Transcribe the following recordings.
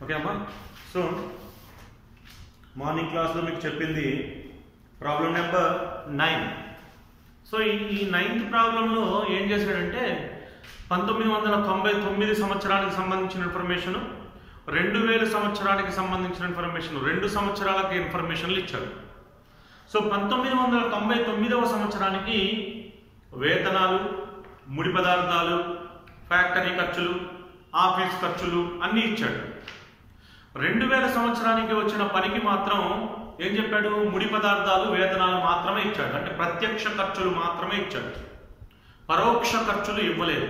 Okay అమ్మా so morning క్లాస్లో మీకు చెప్పింది ప్రాబ్లం నెంబర్ నైన్ సో ఈ ఈ నైన్త్ ప్రాబ్లంలో ఏం చేశాడంటే పంతొమ్మిది వందల తొంభై తొమ్మిది సంవత్సరానికి సంబంధించిన ఇన్ఫర్మేషన్ రెండు వేల సంవత్సరానికి సంబంధించిన ఇన్ఫర్మేషన్ రెండు సంవత్సరాలకి ఇన్ఫర్మేషన్లు ఇచ్చాడు సో పంతొమ్మిది వందల తొంభై తొమ్మిదవ సంవత్సరానికి వేతనాలు ముడి పదార్థాలు ఫ్యాక్టరీ ఖర్చులు ఆఫీస్ ఖర్చులు అన్నీ ఇచ్చాడు రెండు వేల సంవత్సరానికి వచ్చిన పనికి మాత్రం ఏం చెప్పాడు ముడి పదార్థాలు వేతనాలు మాత్రమే ఇచ్చాడు అంటే ప్రత్యక్ష ఖర్చులు మాత్రమే ఇచ్చాడు పరోక్ష ఖర్చులు ఇవ్వలేదు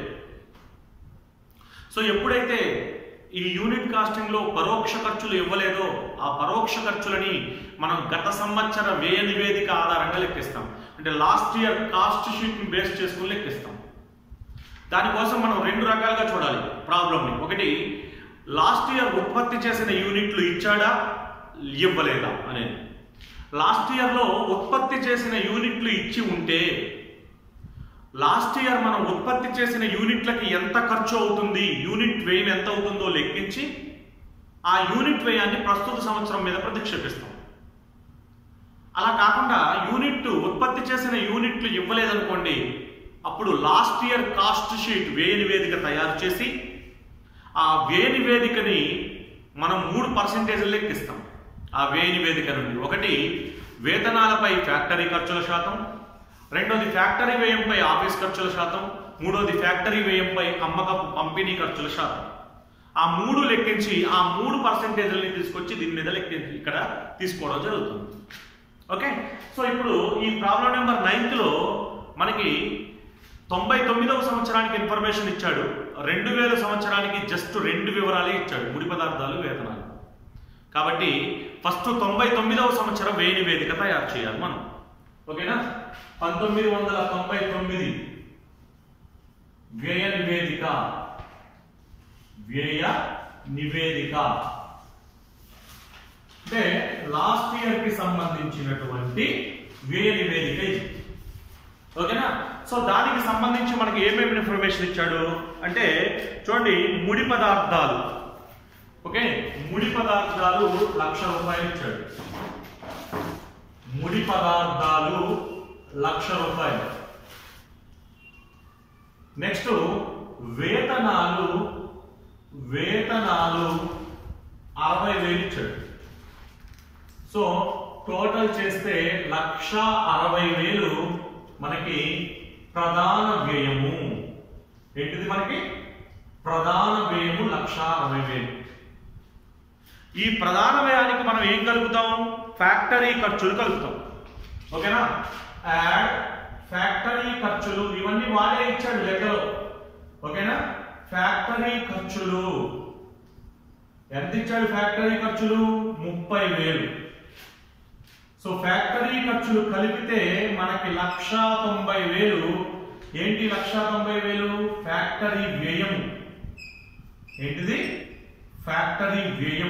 సో ఎప్పుడైతే ఈ యూనిట్ కాస్టింగ్ లో పరోక్ష ఖర్చులు ఇవ్వలేదో ఆ పరోక్ష ఖర్చులని మనం గత సంవత్సర వ్యయ నివేదిక ఆధారంగా లెక్కిస్తాం అంటే లాస్ట్ ఇయర్ కాస్ట్ షీట్ ని బేస్ చేసుకుని లెక్కిస్తాం దానికోసం మనం రెండు రకాలుగా చూడాలి ప్రాబ్లమ్ని ఒకటి లాస్ట్ ఇయర్ ఉత్పత్తి చేసిన యూనిట్లు ఇచ్చాడా ఇవ్వలేదా అనేది లాస్ట్ ఇయర్లో ఉత్పత్తి చేసిన యూనిట్లు ఇచ్చి ఉంటే లాస్ట్ ఇయర్ మనం ఉత్పత్తి చేసిన యూనిట్లకి ఎంత ఖర్చు అవుతుంది యూనిట్ వ్యయం ఎంత అవుతుందో లెక్కించి ఆ యూనిట్ వ్యయాన్ని ప్రస్తుత సంవత్సరం మీద ప్రతిక్షేపిస్తాం అలా కాకుండా యూనిట్ ఉత్పత్తి చేసిన యూనిట్లు ఇవ్వలేదనుకోండి అప్పుడు లాస్ట్ ఇయర్ కాస్ట్ షీట్ వ్యయ నివేదిక తయారు చేసి ఆ వ్యయ నివేదికని మనం మూడు పర్సెంటేజ్లు లెక్కిస్తాం ఆ వ్యయ నివేదిక నుండి ఒకటి వేతనాలపై ఫ్యాక్టరీ ఖర్చుల శాతం రెండోది ఫ్యాక్టరీ వ్యయంపై ఆఫీస్ ఖర్చుల శాతం మూడోది ఫ్యాక్టరీ వ్యయంపై అమ్మకపు పంపిణీ ఖర్చుల శాతం ఆ మూడు లెక్కించి ఆ మూడు పర్సెంటేజ్లని తీసుకొచ్చి దీని మీద లెక్కించి ఇక్కడ తీసుకోవడం జరుగుతుంది ఓకే సో ఇప్పుడు ఈ ప్రాబ్లం నెంబర్ నైన్త్ లో మనకి తొంభై తొమ్మిదవ సంవత్సరానికి ఇన్ఫర్మేషన్ ఇచ్చాడు రెండు వేల సంవత్సరానికి జస్ట్ రెండు వివరాలే ఇచ్చాడు ముడి పదార్థాలు వేతనాలు కాబట్టి ఫస్ట్ తొంభై తొమ్మిదవ సంవత్సరం వ్యయ నివేదిక తయారు చేయాలి మనం ఓకేనా పంతొమ్మిది వందల తొంభై తొమ్మిది వ్యయ నివేదిక వ్యయ నివేదిక అంటే లాస్ట్ ఇయర్ కి సంబంధించినటువంటి వ్యయ నివేదిక ఇది ఓకేనా సో దానికి సంబంధించి మనకి ఏమేమి ఇన్ఫర్మేషన్ ఇచ్చాడు అంటే చూడండి ముడి పదార్థాలు ఓకే ముడి పదార్థాలు లక్ష రూపాయలు ఇచ్చాడు ముడి పదార్థాలు లక్ష రూపాయలు నెక్స్ట్ వేతనాలు వేతనాలు అరవై వేలు ఇచ్చాడు సో టోటల్ చేస్తే లక్ష అరవై వేలు మనకి ప్రధాన వ్యయము ఏంటిది మనకి ప్రధాన వ్యయము లక్ష అరవై వేలు ఈ ప్రధాన వ్యయానికి మనం ఏం కలుపుతాం ఫ్యాక్టరీ ఖర్చులు కలుపుతాం ఓకేనా యాడ్ ఫ్యాక్టరీ ఖర్చులు ఇవన్నీ వాడే ఇచ్చాడు లెక్కలో ఓకేనా ఫ్యాక్టరీ ఖర్చులు ఎంత ఇచ్చాడు ఫ్యాక్టరీ ఖర్చులు ముప్పై వేలు సో ఫ్యాక్టరీ ఖర్చులు కలిపితే మనకి లక్ష తొంభై వేలు ఏంటి లక్ష తొంభై వేలు ఫ్యాక్టరీ వ్యయం ఏంటిది ఫ్యాక్టరీ వ్యయం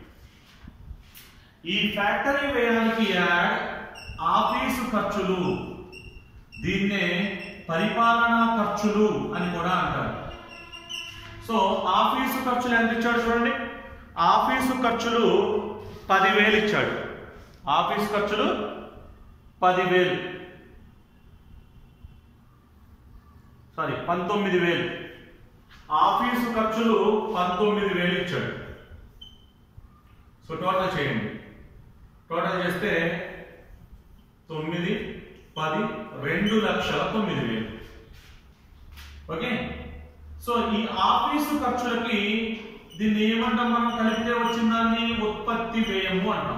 ఈ ఫ్యాక్టరీ వ్యయానికి యాడ్ ఆఫీసు ఖర్చులు దీన్నే పరిపాలనా ఖర్చులు అని కూడా అంటారు సో ఆఫీసు ఖర్చులు ఎంత ఇచ్చాడు చూడండి ఆఫీసు ఖర్చులు పదివేలు ఇచ్చాడు ఆఫీస్ ఖర్చులు పదివేలు సారీ పంతొమ్మిది వేలు ఆఫీసు ఖర్చులు పంతొమ్మిది వేలు ఇచ్చాడు సో టోటల్ చేయండి టోటల్ చేస్తే తొమ్మిది పది రెండు లక్షల తొమ్మిది వేలు ఓకే సో ఈ ఆఫీసు ఖర్చులకి దీన్ని ఏమంటాం మనం కలిపితే వచ్చిన దాన్ని ఉత్పత్తి వ్యయము అంటాం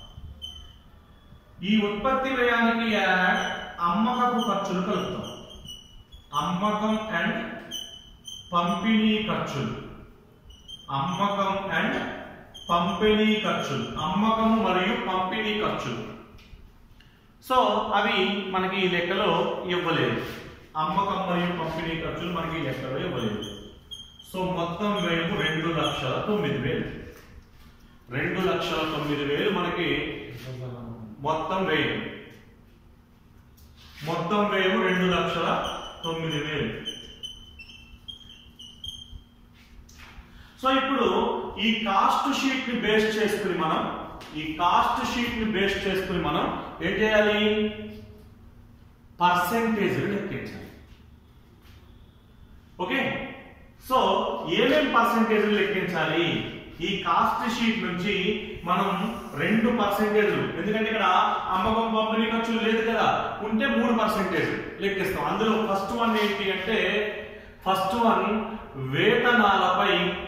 ఈ ఉత్పత్తి వ్యయానికి యాడ్ అమ్మకపు ఖర్చులు కలుపుతాం అమ్మకం అండ్ పంపిణీ ఖర్చులు అమ్మకం అండ్ పంపిణీ ఖర్చులు అమ్మకము మరియు పంపిణీ ఖర్చులు సో అవి మనకి ఈ లెక్కలో ఇవ్వలేదు అమ్మకం మరియు పంపిణీ ఖర్చులు మనకి ఈ లెక్కలో ఇవ్వలేదు సో మొత్తం వ్యయము రెండు లక్షల తొమ్మిది వేలు రెండు లక్షల తొమ్మిది వేలు మనకి మొత్తం వ్యయం మొత్తం వ్యయం రెండు లక్షల తొమ్మిది వేలు సో ఇప్పుడు ఈ కాస్ట్ షీట్ ని బేస్ చేసుకుని మనం ఈ కాస్ట్ షీట్ ని బేస్ చేసుకుని మనం ఏం చేయాలి పర్సెంటేజ్ లెక్కించాలి ఓకే సో ఏమేం పర్సెంటేజ్ లెక్కించాలి ఈ కాస్ట్ షీట్ నుంచి మనం రెండు పర్సెంటేజ్లు ఎందుకంటే ఇక్కడ అమ్మకం పంపిణీ ఖర్చులు లేదు కదా ఉంటే మూడు పర్సెంటేజ్ లెక్కిస్తాం అందులో ఫస్ట్ వన్ ఏంటి అంటే ఫస్ట్ వన్ వేతనాలపై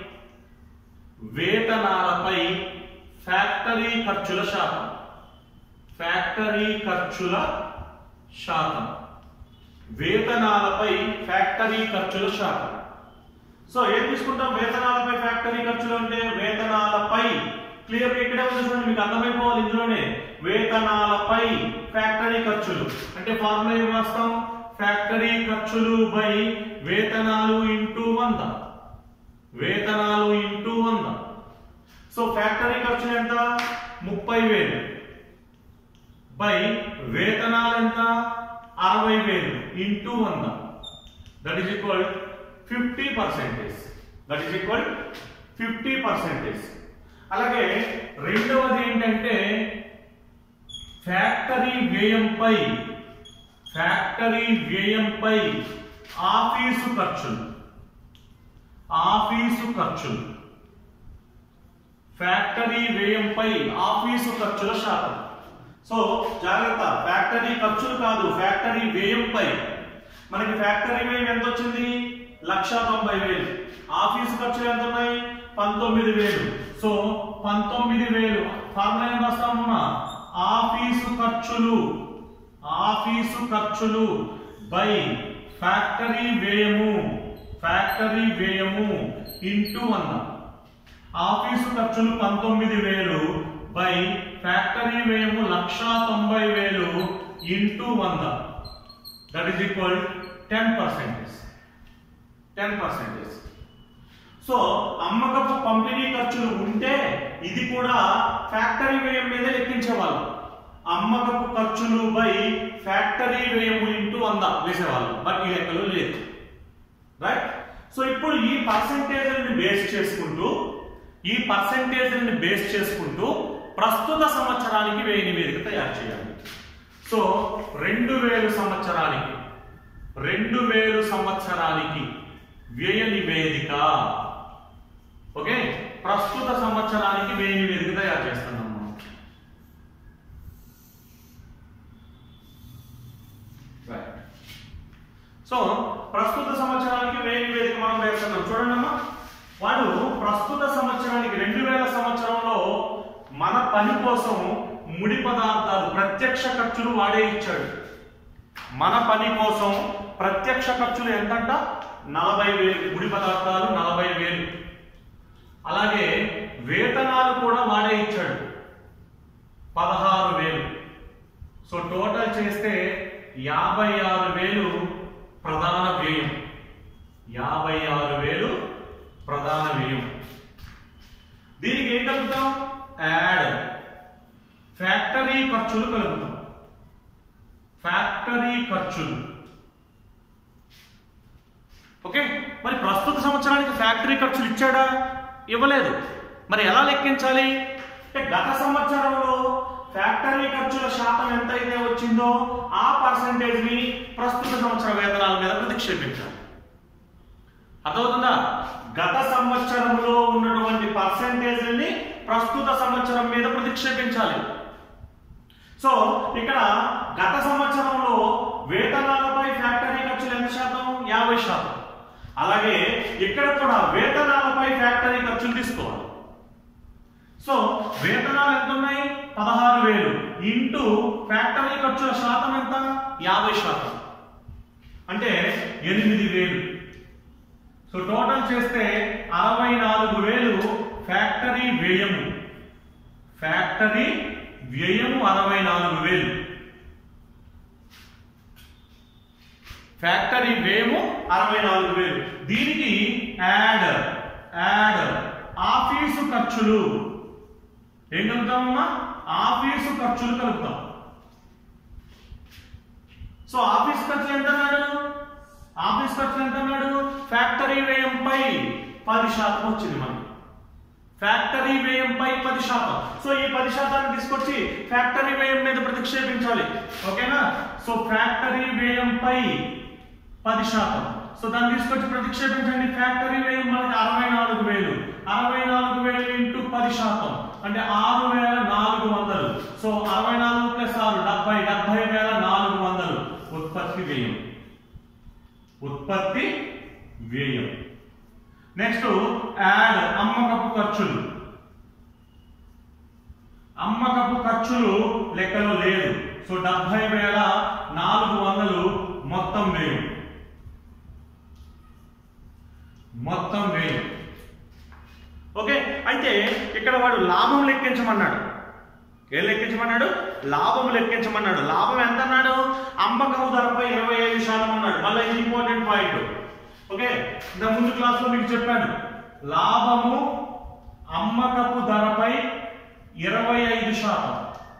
వేతనాలపై ఫ్యాక్టరీ ఖర్చుల శాతం ఫ్యాక్టరీ ఖర్చుల శాతం వేతనాలపై ఫ్యాక్టరీ ఖర్చుల శాతం సో ఏం తీసుకుంటాం వేతనాలపై ఫ్యాక్టరీ ఖర్చులు అంటే వేతనాలపై క్లియర్ ఇక్కడే ఉంది చూడండి మీకు అర్థమైపోవాలి ఇందులోనే వేతనాలపై ఫ్యాక్టరీ ఖర్చులు అంటే ఫార్ములా ఏం రాస్తాం ఫ్యాక్టరీ ఖర్చులు బై వేతనాలు ఇంటూ వంద వేతనాలు ఇంటూ వంద సో ఫ్యాక్టరీ ఖర్చులు ఎంత ముప్పై వేలు బై వేతనాలు ఎంత అరవై వేలు ఇంటూ వంద that is equal fifty percentage that is equal fifty percentage అలాగే రెండవది ఏంటంటే ఫ్యాక్టరీ వ్యయంపై ఫ్యాక్టరీ వ్యయంపై ఆఫీసు ఖర్చులు ఆఫీసు ఖర్చులు ఫ్యాక్టరీ వ్యయంపై ఆఫీసు ఖర్చుల శాతం సో జాగ్రత్త ఫ్యాక్టరీ ఖర్చులు కాదు ఫ్యాక్టరీ వ్యయంపై మనకి ఫ్యాక్టరీ వ్యయం ఎంత వచ్చింది లక్ష తొంభై వేలు ఆఫీసు ఖర్చులు ఎంత ఉన్నాయి పంతొమ్మిది వేలు సో పంతొమ్మిది వేలు ఫార్ములా ఏం రాస్తామన్నా ఆఫీసు ఖర్చులు ఆఫీసు ఖర్చులు బై ఫ్యాక్టరీ వ్యయము ఫ్యాక్టరీ వ్యయము ఇంటూ వంద ఆఫీసు ఖర్చులు పంతొమ్మిది వేలు బై ఫ్యాక్టరీ వ్యయము లక్ష తొంభై వేలు ఇంటూ వంద that is equal ten percentage ten percentage so అమ్మకపు పంపిణీ ఖర్చులు ఉంటే ఇది కూడా ఫ్యాక్టరీ వ్యయం మీద లెక్కించేవాళ్ళు అమ్మకపు ఖర్చులు బై ఫ్యాక్టరీ వ్యయము ఇంటూ వంద వేసేవాళ్ళు బట్ ఈ లెక్కలు లేదు రైట్ సో ఇప్పుడు ఈ పర్సెంటేజ్ని బేస్ చేసుకుంటూ ఈ పర్సెంటేజ్ని బేస్ చేసుకుంటూ ప్రస్తుత సంవత్సరానికి వ్యయ నివేదిక తయారు చేయాలి సో రెండు వేలు సంవత్సరానికి రెండు వేలు సంవత్సరానికి వ్యయ నివేదిక ఓకే ప్రస్తుత సంవత్సరానికి వ్యయ నివేదిక తయారు చేస్తున్నాం మనం Right. సో ప్రస్తుత సంవత్సరానికి వ్యయ నివేదిక మనం వేస్తున్నాం చూడండి అమ్మా వాడు ప్రస్తుత సంవత్సరానికి రెండు వేల సంవత్సరంలో మన పని కోసం ముడి పదార్థాలు ప్రత్యక్ష ఖర్చులు వాడే ఇచ్చాడు మన పని కోసం ప్రత్యక్ష ఖర్చులు ఎంతంట నలభై వేలు ముడి పదార్థాలు నలభై వేలు అలాగే వేతనాలు కూడా వాడే ఇచ్చాడు పదహారు వేలు సో టోటల్ చేస్తే యాభై ఆరు వేలు ప్రధాన వ్యయం యాభై ఆరు వేలు ప్రధాన వ్యయం దీనికి ఏం కలుపుతాం యాడ్ ఫ్యాక్టరీ ఖర్చులు కలుపుతాం ఫ్యాక్టరీ ఖర్చులు ఓకే మరి ప్రస్తుత సంవత్సరానికి ఫ్యాక్టరీ ఖర్చులు ఇచ్చాడా ఇవ్వలేదు మరి ఎలా లెక్కించాలి అంటే గత సంవత్సరంలో ఫ్యాక్టరీ ఖర్చుల శాతం ఎంత అయితే వచ్చిందో ఆ పర్సంటేజ్ ని ప్రస్తుత సంవత్సర వేతనాల మీద ప్రతిక్షేపించాలి అర్థమవుతుందా గత సంవత్సరంలో ఉన్నటువంటి పర్సంటేజ్ని ప్రస్తుత సంవత్సరం మీద ప్రతిక్షేపించాలి సో ఇక్కడ గత సంవత్సరంలో వేతనాలపై ఫ్యాక్టరీ ఖర్చులు ఎంత శాతం యాభై శాతం అలాగే ఇక్కడ కూడా వేతనాలపై ఫ్యాక్టరీ ఖర్చులు తీసుకోవాలి సో వేతనాలు ఎంత ఉన్నాయి పదహారు వేలు ఇంటూ ఫ్యాక్టరీ ఖర్చుల శాతం ఎంత యాభై శాతం అంటే ఎనిమిది వేలు సో టోటల్ చేస్తే అరవై నాలుగు వేలు ఫ్యాక్టరీ వ్యయము ఫ్యాక్టరీ వ్యయము అరవై నాలుగు వేలు ఫ్యాక్టరీ వ్యయము అరవై నాలుగు వేలు దీనికి యాడ్ యాడ్ ఆఫీసు ఖర్చులు ఏం కలుపుతామమ్మా ఆఫీసు ఖర్చులు కలుపుతాం సో ఆఫీస్ ఖర్చులు ఎంత అన్నాడు ఆఫీస్ ఖర్చులు ఎంత అన్నాడు ఫ్యాక్టరీ వ్యయంపై పది శాతం వచ్చింది మనకి ఫ్యాక్టరీ వ్యయంపై పది శాతం సో ఈ పది శాతాన్ని తీసుకొచ్చి ఫ్యాక్టరీ వ్యయం మీద ప్రతిక్షేపించాలి ఓకేనా సో ఫ్యాక్టరీ వ్యయంపై పది శాతం సో దాన్ని తీసుకొచ్చి ప్రతిక్షేపించండి ఫ్యాక్టరీ వ్యయం మనకి అరవై నాలుగు వేలు అరవై నాలుగు వేలు ఇంటూ పది శాతం అంటే ఆరు వేల నాలుగు వందలు సో అరవై నాలుగు ప్లస్ ఆరు డెబ్బై డెబ్బై వేల నాలుగు వందలు ఉత్పత్తి వ్యయం ఉత్పత్తి వ్యయం నెక్స్ట్ యాడ్ అమ్మకపు ఖర్చులు అమ్మకపు ఖర్చులు లెక్కలో లేదు సో డెబ్బై వేల నాలుగు వందలు మొత్తం వ్యయం మొత్తం వ్యయం ఓకే అయితే ఇక్కడ వాడు లాభం లెక్కించమన్నాడు ఏం లెక్కించమన్నాడు లాభం లెక్కించమన్నాడు లాభం ఎంత అన్నాడు అమ్మకం ధరపై ఇరవై ఐదు శాతం అన్నాడు మళ్ళీ ఇది ఇంపార్టెంట్ పాయింట్ ఓకే ఇంత ముందు క్లాస్ లో మీకు చెప్పాను లాభము అమ్మకపు ధరపై ఇరవై ఐదు శాతం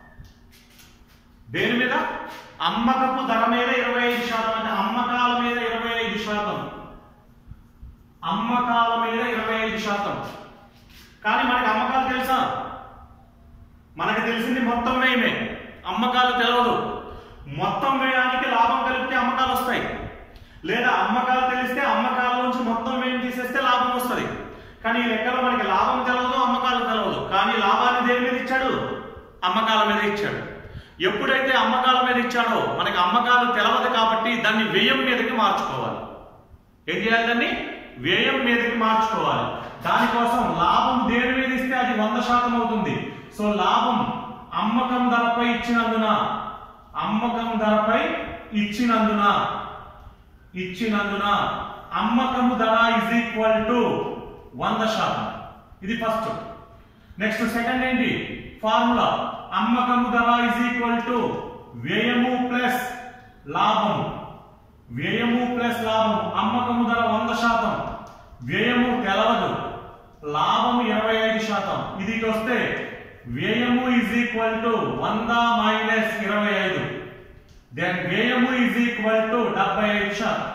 దేని మీద అమ్మకపు ధర మీద ఇరవై ఐదు శాతం అంటే అమ్మకాల మీద ఇరవై ఐదు శాతం అమ్మకాల మీద ఇరవై ఐదు శాతం కానీ మనకి అమ్మకాలు తెలుసా మనకి తెలిసింది మొత్తం వ్యయమే అమ్మకాలు తెలవదు మొత్తం వ్యయానికి లాభం కలిపితే అమ్మకాలు వస్తాయి లేదా అమ్మకాలు తెలిస్తే అమ్మకాల నుంచి మొత్తం వ్యయం తీసేస్తే లాభం వస్తుంది కానీ ఈ లెక్కలో మనకి లాభం తెలవదు అమ్మకాలు తెలవదు కానీ లాభాన్ని దేని మీద ఇచ్చాడు అమ్మకాల మీద ఇచ్చాడు ఎప్పుడైతే అమ్మకాల మీద ఇచ్చాడో మనకి అమ్మకాలు తెలవదు కాబట్టి దాన్ని వ్యయం మీదకి మార్చుకోవాలి ఏం చేయాలి దాన్ని వ్యయం మీదకి మార్చుకోవాలి దానికోసం లాభం దేని మీద ఇస్తే అది వంద శాతం అవుతుంది సో లాభం అమ్మకం ధరపై ఇచ్చినందున అమ్మకం ధరపై ఇచ్చినందున ఇచ్చినందున అమ్మకము ధర ఇజ్ ఈక్వల్ టు వంద శాతం ఇది ఫస్ట్ నెక్స్ట్ సెకండ్ ఏంటి ఫార్ములా అమ్మకము ధర ఇజ్ ఈక్వల్ టు వ్యయము ప్లస్ లాభము వ్యయము ప్లస్ లాభం అమ్మకము ధర వంద శాతం వ్యయము తెలవదు లాభం ఇరవై ఐదు శాతం ఇది ఇటు వస్తే వ్యయము ఇజ్ ఈక్వల్ టు వంద మైనస్ ఇరవై ఐదు దెన్ వ్యయము ఇజ్ ఈక్వల్ టు డెబ్బై ఐదు శాతం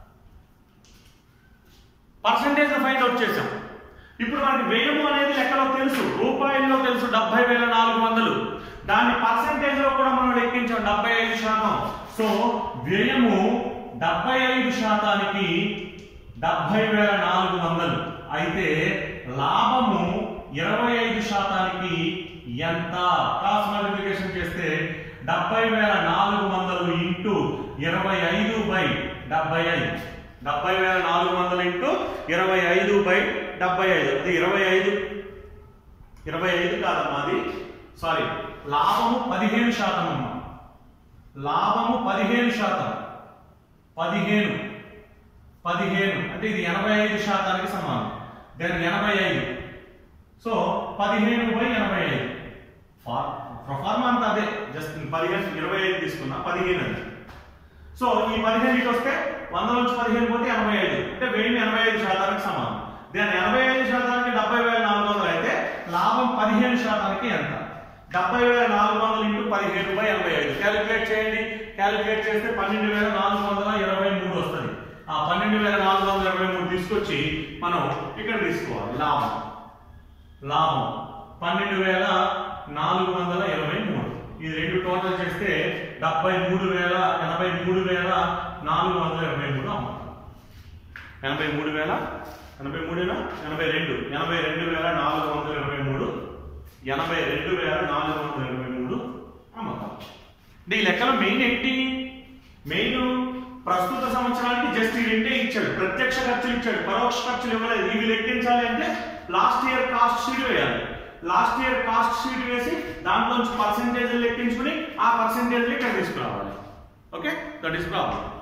పర్సంటేజ్ ఫైండ్ అవుట్ చేసాం ఇప్పుడు మనకి వ్యయము అనేది లెక్కలో తెలుసు రూపాయల్లో తెలుసు డెబ్బై వేల నాలుగు వందలు దాన్ని పర్సంటేజ్ లో కూడా మనం లెక్కించాం డెబ్బై ఐదు శాతం సో వ్యయము డెబ్బై ఐదు శాతానికి డెబ్బై వేల నాలుగు వందలు అయితే లాభము ఇరవై ఐదు శాతానికి ఎంత క్రాస్ మల్టిప్లికేషన్ చేస్తే డెబ్బై వేల నాలుగు వందలు ఇంటూ ఇరవై ఐదు బై డెబ్బై ఐదు డెబ్బై వేల నాలుగు వందలు ఇంటూ ఇరవై ఐదు బై డెబ్బై ఐదు అది ఇరవై ఐదు ఇరవై ఐదు కాదమ్మా అది సారీ లాభము పదిహేను శాతం అమ్మా లాభము పదిహేను శాతం పదిహేను పదిహేను అంటే ఇది ఎనభై ఐదు శాతానికి సమానం దాని ఎనభై ఐదు సో పదిహేను బై ఎనభై ఐదు ప్రొఫార్మా అంతా అదే జస్ట్ పదిహేను ఇరవై ఐదు తీసుకున్నా పదిహేను అది సో ఈ పదిహేను ఇటు వస్తే వంద నుంచి పదిహేను పోతే ఎనభై ఐదు అంటే వెయ్యి ఎనభై ఐదు శాతానికి సమానం దాని ఎనభై ఐదు శాతానికి డెబ్బై వేల నాలుగు వందలు అయితే లాభం పదిహేను శాతానికి ఎంత డెబ్బై వేల నాలుగు వందలు ఇంటూ పదిహేను బై ఎనభై ఐదు క్యాలిక్యులేట్ చేయండి క్యాలిక్యులేట్ చేస్తే పన్నెండు వేల నాలుగు వందల ఇరవై మూడు వస్తుంది ఆ పన్నెండు వేల నాలుగు వందల ఇరవై మూడు తీసుకొచ్చి మనం ఇక్కడ తీసుకోవాలి లాభం లాభం పన్నెండు వేల నాలుగు వందల ఇరవై మూడు ఇది రెండు టోటల్ చేస్తే డెబ్బై మూడు వేల ఎనభై మూడు వేల నాలుగు వందల ఇరవై మూడు అమ్ముతాం ఎనభై మూడు వేల ఎనభై మూడేనా ఎనభై రెండు ఎనభై రెండు వేల నాలుగు వందల ఇరవై మూడు ఎనభై రెండు వేల నాలుగు వందల ఇరవై మూడు అమ్మకం అంటే ఈ లెక్కలో మెయిన్ ఏంటి మెయిన్ ప్రస్తుత సంవత్సరానికి జస్ట్ ఈ రెండే ఇచ్చాడు ప్రత్యక్ష ఖర్చులు ఇచ్చాడు పరోక్ష ఖర్చులు ఇవ్వలేదు ఇవి లెక్కించాలి అంటే లాస్ట్ ఇయర్ కాస్ట్ షీట్ వేయాలి లాస్ట్ ఇయర్ కాస్ట్ షీట్ వేసి దాంట్లోంచి పర్సెంటేజ్ లెక్కించుకుని ఆ పర్సెంటేజ్ ఇక్కడ తీసుకురావాలి ఓకే దట్ ఈస్ ప్రాబ్లం